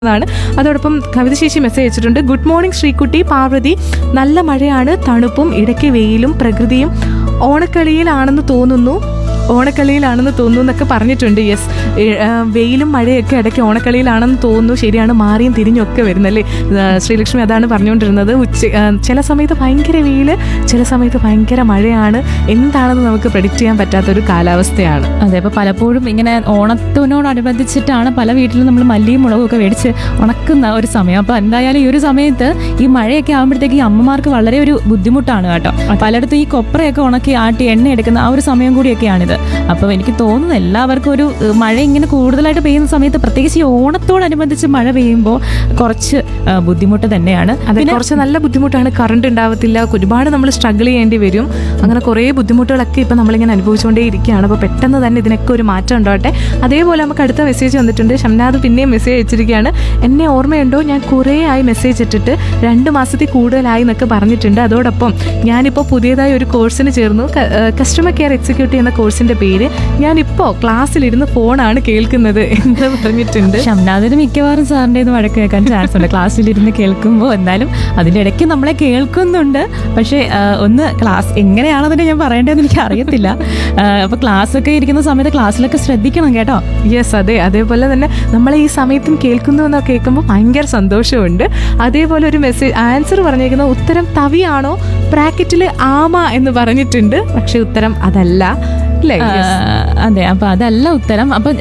ാണ് അതോടൊപ്പം കവിത ശേഷി മെസ്സേജ് അയച്ചിട്ടുണ്ട് ഗുഡ് മോർണിംഗ് ശ്രീകുട്ടി പാർവതി നല്ല മഴയാണ് തണുപ്പും ഇടയ്ക്ക് വെയിലും പ്രകൃതിയും ഓണക്കളിയിലാണെന്ന് തോന്നുന്നു ഓണക്കളിയിലാണെന്ന് തോന്നുന്നു എന്നൊക്കെ പറഞ്ഞിട്ടുണ്ട് യെസ് വെയിലും മഴയൊക്കെ ഇടയ്ക്ക് ഓണക്കളിയിലാണെന്ന് തോന്നുന്നു ശരിയാണ് മാറിയും തിരിഞ്ഞും ഒക്കെ വരുന്നല്ലേ ആ, ശ്രീലക്ഷ്മി അതാണ് പറഞ്ഞുകൊണ്ടിരുന്നത് ഉച്ച ആ, ചില സമയത്ത് ഭയങ്കര വെയില് ചില സമയത്ത് ഭയങ്കര മഴയാണ് എന്താണെന്ന് നമുക്ക് പ്രഡിക്റ്റ് ചെയ്യാൻ പറ്റാത്തൊരു കാലാവസ്ഥയാണ് അതെ അപ്പൊ പലപ്പോഴും ഇങ്ങനെ ഓണത്തിനോടനുബന്ധിച്ചിട്ടാണ് പല വീട്ടിലും നമ്മൾ മല്ലിയും മുളകും ഒക്കെ മേടിച്ച് ഉണക്കുന്ന ഒരു സമയം അപ്പൊ എന്തായാലും ഈ ഒരു സമയത്ത് ഈ മഴയൊക്കെ ആകുമ്പോഴത്തേക്ക് ഈ അമ്മമാർക്ക് വളരെ ഒരു ബുദ്ധിമുട്ടാണ് കേട്ടോ പലയിടത്തും ഈ കൊപ്രയൊക്കെ ഉണക്കി ആട്ടി എണ്ണ എടുക്കുന്ന ആ ഒരു സമയം കൂടിയൊക്കെയാണിത് അപ്പൊ എനിക്ക് തോന്നുന്നു എല്ലാവർക്കും ഒരു ഏഹ്, മഴ ഇങ്ങനെ കൂടുതലായിട്ട് പെയ്യുന്ന സമയത്ത് പ്രത്യേകിച്ച് ഈ ഓണത്തോടനുബന്ധിച്ച് മഴ പെയ്യുമ്പോൾ കുറച്ച് ഏഹ്, ബുദ്ധിമുട്ട് തന്നെയാണ് അതെ കുറച്ച് നല്ല ബുദ്ധിമുട്ടാണ് കറണ്ട് ഉണ്ടാവത്തില്ല ഒരുപാട് നമ്മൾ സ്ട്രഗിൾ ചെയ്യേണ്ടി വരും അങ്ങനെ കുറേ ബുദ്ധിമുട്ടുകളൊക്കെ ഇപ്പം നമ്മളിങ്ങനെ അനുഭവിച്ചുകൊണ്ടേ ഇരിക്കുകയാണ് അപ്പോൾ പെട്ടെന്ന് തന്നെ ഇതിനൊക്കെ ഒരു മാറ്റം ഉണ്ടാവട്ടെ അതേപോലെ നമുക്ക് അടുത്ത മെസ്സേജ് വന്നിട്ടുണ്ട് ഷംനാദ് പിന്നെയും മെസ്സേജ് അയച്ചിരിക്കുകയാണ് എന്നെ ഓർമ്മയുണ്ടോ ഞാൻ കുറേ ആയി മെസ്സേജ് ഇട്ടിട്ട് രണ്ട് മാസത്തിൽ കൂടുതലായി എന്നൊക്കെ പറഞ്ഞിട്ടുണ്ട് അതോടൊപ്പം ഞാനിപ്പോൾ പുതിയതായി ഒരു കോഴ്സിന് ചേർന്നു കസ്റ്റമർ കെയർ എക്സിക്യൂട്ടീവ് എന്ന കോഴ്സിൻ്റെ പേര് ഞാനിപ്പോൾ ക്ലാസ്സിലിരുന്ന് ഫോണാണ് കേൾക്കുന്നത് എന്ന് പറഞ്ഞിട്ടുണ്ട് ഷംനാദിന് മിക്കവാറും സാറിൻ്റെ വഴക്ക് കേൾക്കാൻ ചാൻസ് ഉണ്ട് ക്ലാസ്സിലിരുന്ന് കേൾക്കുമ്പോൾ എന്നാലും അതിൻ്റെ ഇടയ്ക്ക് നമ്മളെ കേൾക്കുന്നുണ്ട് പക്ഷേ ആ, ഒന്ന് ക്ലാസ് എങ്ങനെയാണെന്ന് ഞാൻ പറയേണ്ടതെന്ന് എനിക്ക് അറിയത്തില്ല ആ, അപ്പൊ ക്ലാസ് ഒക്കെ ഇരിക്കുന്ന സമയത്ത് ക്ലാസ്സിലൊക്കെ ശ്രദ്ധിക്കണം കേട്ടോ യെസ് അതെ അതേപോലെ തന്നെ നമ്മളെ ഈ സമയത്തും കേൾക്കുന്നു എന്നൊക്കെ കേൾക്കുമ്പോൾ ഭയങ്കര സന്തോഷമുണ്ട് അതേപോലെ ഒരു മെസ്സേജ് ആൻസർ പറഞ്ഞേക്കുന്ന ഉത്തരം തവിയാണോ ബ്രാക്കറ്റിൽ ആമ എന്ന് പറഞ്ഞിട്ടുണ്ട് പക്ഷെ ഉത്തരം അതല്ല അല്ലേ ആ, അതെ അപ്പൊ അതല്ല ഉത്തരം അപ്പൊ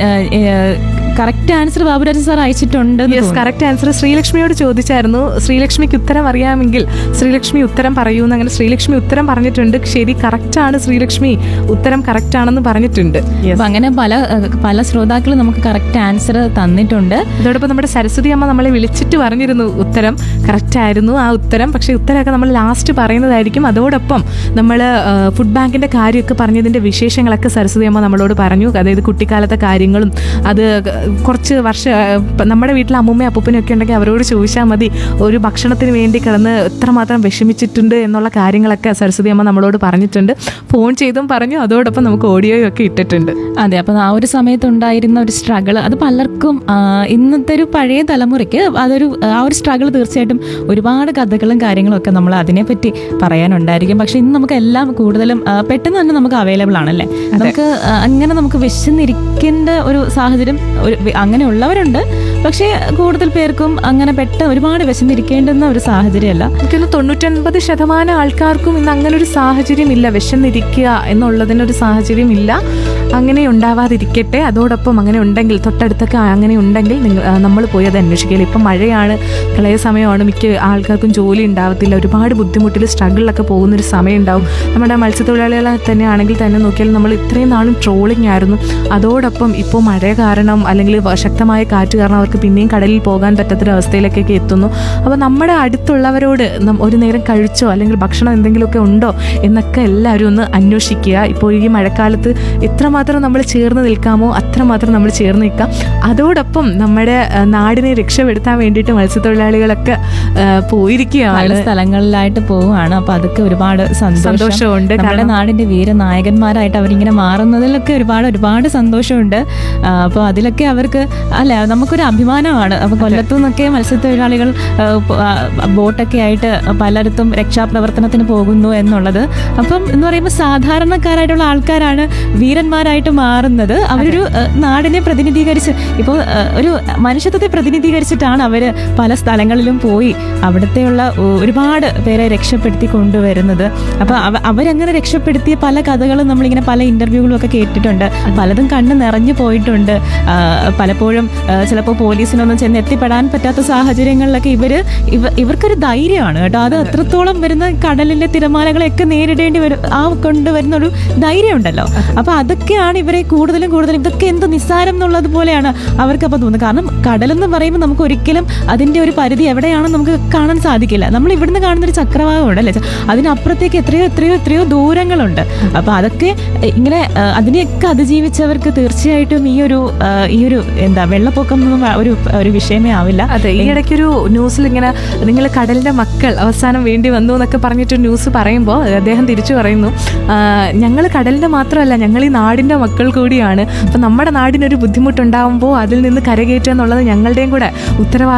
കറക്റ്റ് ആൻസർ ബാബുരാജൻ സാർ അയച്ചിട്ടുണ്ട് യെസ് കറക്റ്റ് ആൻസർ ശ്രീലക്ഷ്മിയോട് ചോദിച്ചായിരുന്നു ശ്രീലക്ഷ്മിക്ക് ഉത്തരം അറിയാമെങ്കിൽ ശ്രീലക്ഷ്മി ഉത്തരം പറയൂ എന്ന് അങ്ങനെ ശ്രീലക്ഷ്മി ഉത്തരം പറഞ്ഞിട്ടുണ്ട് ശരി കറക്റ്റ് ആണ് ശ്രീലക്ഷ്മി ഉത്തരം കറക്റ്റ് ആണെന്ന് പറഞ്ഞിട്ടുണ്ട് അപ്പൊ അങ്ങനെ പല ഏഹ്, പല ശ്രോതാക്കളും നമുക്ക് കറക്റ്റ് ആൻസർ തന്നിട്ടുണ്ട് അതോടൊപ്പം നമ്മുടെ സരസ്വതി അമ്മ നമ്മളെ വിളിച്ചിട്ട് പറഞ്ഞിരുന്നു ഉത്തരം കറക്റ്റ് ആയിരുന്നു ആ ഉത്തരം പക്ഷേ ഉത്തരമൊക്കെ നമ്മൾ ലാസ്റ്റ് പറയുന്നതായിരിക്കും അതോടൊപ്പം നമ്മൾ ഫുഡ് ബാങ്കിന്റെ കാര്യമൊക്കെ പറഞ്ഞതിന്റെ വിശേഷങ്ങളൊക്കെ സരസ്വതി അമ്മ നമ്മളോട് പറഞ്ഞു അതായത് കുട്ടിക്കാലത്തെ കാര്യങ്ങളും അത് കുറച്ച് വർഷ ഇപ്പം നമ്മുടെ വീട്ടിൽ അമ്മൂമ്മയും അപ്പൂപ്പനും ഒക്കെ ഉണ്ടെങ്കിൽ അവരോട് ചോദിച്ചാൽ മതി ഒരു ഭക്ഷണത്തിന് വേണ്ടി കിടന്ന് എത്രമാത്രം വിഷമിച്ചിട്ടുണ്ട് എന്നുള്ള കാര്യങ്ങളൊക്കെ സരസ്വതി അമ്മ നമ്മളോട് പറഞ്ഞിട്ടുണ്ട് ഫോൺ ചെയ്തും പറഞ്ഞു അതോടൊപ്പം നമുക്ക് ഓഡിയോയും ഒക്കെ ഇട്ടിട്ടുണ്ട് അതെ അപ്പം ആ ഒരു സമയത്ത് ഉണ്ടായിരുന്ന ഒരു സ്ട്രഗിൾ അത് പലർക്കും ആ, ഇന്നത്തെ ഒരു പഴയ തലമുറയ്ക്ക് അതൊരു ആ ഒരു സ്ട്രഗിൾ തീർച്ചയായിട്ടും ഒരുപാട് കഥകളും കാര്യങ്ങളും ഒക്കെ നമ്മൾ അതിനെപ്പറ്റി പറയാനുണ്ടായിരിക്കും പക്ഷെ ഇന്ന് നമുക്ക് എല്ലാം കൂടുതലും ആ, പെട്ടെന്ന് തന്നെ നമുക്ക് അവൈലബിൾ ആണല്ലേ നമുക്ക് ആ, അങ്ങനെ നമുക്ക് വിശന്നിരിക്കേണ്ട ഒരു സാഹചര്യം ഒരു വി- അങ്ങനെയുള്ളവരുണ്ട് പക്ഷേ കൂടുതൽ പേർക്കും അങ്ങനെ പെട്ടെന്ന് ഒരുപാട് വിശന്നിരിക്കേണ്ടുന്ന ഒരു സാഹചര്യമല്ല എനിക്കൊന്ന് തൊണ്ണൂറ്റൊൻപത് ശതമാനം ആൾക്കാർക്കും ഇന്ന് അങ്ങനെ ഒരു സാഹചര്യം ഇല്ല വിശന്നിരിക്കുക എന്നുള്ളതിനൊരു സാഹചര്യം ഇല്ല അങ്ങനെ ഉണ്ടാവാതിരിക്കട്ടെ അതോടൊപ്പം അങ്ങനെ ഉണ്ടെങ്കിൽ തൊട്ടടുത്തൊക്കെ അങ്ങനെ ഉണ്ടെങ്കിൽ നിങ്ങൾ നമ്മൾ പോയി അത് അന്വേഷിക്കുക ഇപ്പം മഴയാണ് പ്രളയ സമയമാണ് മിക്ക ആൾക്കാർക്കും ജോലി ഉണ്ടാവത്തില്ല ഒരുപാട് ബുദ്ധിമുട്ടിൽ സ്ട്രഗിളിലൊക്കെ പോകുന്നൊരു സമയം ഉണ്ടാവും നമ്മുടെ മത്സ്യത്തൊഴിലാളികളെ തന്നെ ആണെങ്കിൽ തന്നെ നോക്കിയാൽ നമ്മൾ ഇത്രയും നാളും ട്രോളിംഗ് ആയിരുന്നു അതോടൊപ്പം ഇപ്പോൾ മഴ കാരണം അല്ലെങ്കിൽ വ- ശക്തമായ കാറ്റ് കാരണം അവർക്ക് പിന്നെയും കടലിൽ പോകാൻ പറ്റാത്തൊരവസ്ഥയിലേക്കൊക്കെ എത്തുന്നു അപ്പോൾ നമ്മുടെ അടുത്തുള്ളവരോട് നം- ഒരു നേരം കഴിച്ചോ അല്ലെങ്കിൽ ഭക്ഷണം എന്തെങ്കിലുമൊക്കെ ഉണ്ടോ എന്നൊക്കെ എല്ലാവരും ഒന്ന് അന്വേഷിക്കുക ഇപ്പോൾ ഈ മഴക്കാലത്ത് എത്രമാത്രം നമ്മൾ ചേർന്ന് നിൽക്കാമോ അത്രമാത്രം നമ്മൾ ചേർന്ന് നിൽക്കാം അതോടൊപ്പം നമ്മുടെ ആ, നാടിനെ രക്ഷപ്പെടുത്താൻ വേണ്ടിയിട്ട് മത്സ്യത്തൊഴിലാളികളൊക്കെ ആ, പല പോയിരിക്കുകയാണ് സ്ഥലങ്ങളിലായിട്ട് പോവുകയാണ് അപ്പൊ അതൊക്കെ ഒരുപാട് സന്തോഷം സന്തോഷമുണ്ട് നമ്മുടെ കാരണം നാടിന്റെ വീരനായകന്മാരായിട്ട് അവരിങ്ങനെ മാറുന്നതിലൊക്കെ ഒരുപാട് ഒരുപാട് സന്തോഷമുണ്ട് ആ, അപ്പോൾ അതിലൊക്കെ അവർക്ക് അല്ല നമുക്കൊരു അഭിമാനമാണ് അപ്പൊ കൊല്ലത്തു നിന്നൊക്കെ മത്സ്യത്തൊഴിലാളികൾ ആ, പ- ആ, ബോട്ടൊക്കെ ആയിട്ട് പലയിടത്തും രക്ഷാപ്രവർത്തനത്തിന് പോകുന്നു എന്നുള്ളത് അപ്പം എന്ന് പറയുമ്പോൾ സാധാരണക്കാരായിട്ടുള്ള ആൾക്കാരാണ് വീരന്മാരായിട്ട് മാറുന്നത് അവരൊരു ആ, നാടിനെ പ്രതിനിധീകരിച്ച് ഇപ്പോൾ ആ, ഒരു മനുഷ്യത്വത്തെ പ്രതിനിധീകരിച്ചിട്ടാണ് അവര് പല സ്ഥലങ്ങളിലും പോയി അവിടത്തെയുള്ള ഒ- ഒരുപാട് പേരെ രക്ഷപ്പെടുത്തി കൊണ്ടുവരുന്നത് അപ്പൊ അവ- അവരങ്ങനെ രക്ഷപ്പെടുത്തിയ പല കഥകളും നമ്മളിങ്ങനെ പല ഇന്റർവ്യൂകളും ഒക്കെ കേട്ടിട്ടുണ്ട് പലതും കണ്ണ് നിറഞ്ഞു പോയിട്ടുണ്ട് ആ, പലപ്പോഴും ചിലപ്പോൾ പോലീസിനൊന്നും ചെന്ന് എത്തിപ്പെടാൻ പറ്റാത്ത സാഹചര്യങ്ങളിലൊക്കെ ഇവര് ഇവ ഇവർക്കൊരു ധൈര്യമാണ് കേട്ടോ അത് അത്രത്തോളം വരുന്ന കടലിലെ തിരമാലകളെയൊക്കെ നേരിടേണ്ടി വരും ആ കൊണ്ടുവരുന്ന ഒരു ധൈര്യം ഉണ്ടല്ലോ അപ്പൊ അതൊക്കെയാണ് ഇവരെ കൂടുതലും കൂടുതലും ഇതൊക്കെ എന്ത് നിസ്സാരം എന്നുള്ളത് പോലെയാണ് അവർക്ക് അപ്പൊ തോന്നുന്നത് കാരണം കടലെന്ന് പറയുമ്പോൾ നമുക്ക് ഒരിക്കലും അതിന്റെ ഒരു പരിധി എവിടെയാണെന്ന് നമുക്ക് കാണാൻ സാധിക്കില്ല നമ്മൾ ഇവിടുന്ന് കാണുന്ന ഒരു ചക്രവാകമുണ്ട് അല്ലേ അതിനപ്പുറത്തേക്ക് എത്രയോ എത്രയോ എത്രയോ ദൂരങ്ങളുണ്ട് അപ്പൊ അതൊക്കെ എ, ഇങ്ങനെ ആ, അതിനെയൊക്കെ അതിജീവിച്ചവർക്ക് തീർച്ചയായിട്ടും ഈ ഒരു ആ, ഈ ഒരു എന്താ വെള്ളപ്പൊക്കം ഒന്നും ഒരു ഒരു വിഷയമേ ആവില്ല അതെ ഈ ഇടയ്ക്കൊരു ന്യൂസിൽ ഇങ്ങനെ നിങ്ങൾ കടലിന്റെ മക്കൾ അവസാനം വേണ്ടി വന്നു എന്നൊക്കെ പറഞ്ഞിട്ട് ന്യൂസ് പറയുമ്പോൾ അദ്ദേഹം തിരിച്ചു പറയുന്നു ഞങ്ങൾ കടലിന്റെ മാത്രമല്ല ഞങ്ങൾ ഈ നാടിന്റെ മക്കൾ കൂടിയാണ് അപ്പം നമ്മുടെ നാടിനൊരു ബുദ്ധിമുട്ടുണ്ടാകുമ്പോൾ അതിൽ നിന്ന് കരകയറ്റുക എന്നുള്ളത് ഞങ്ങളുടെയും കൂടെ ഉത്തരവാദിത്വം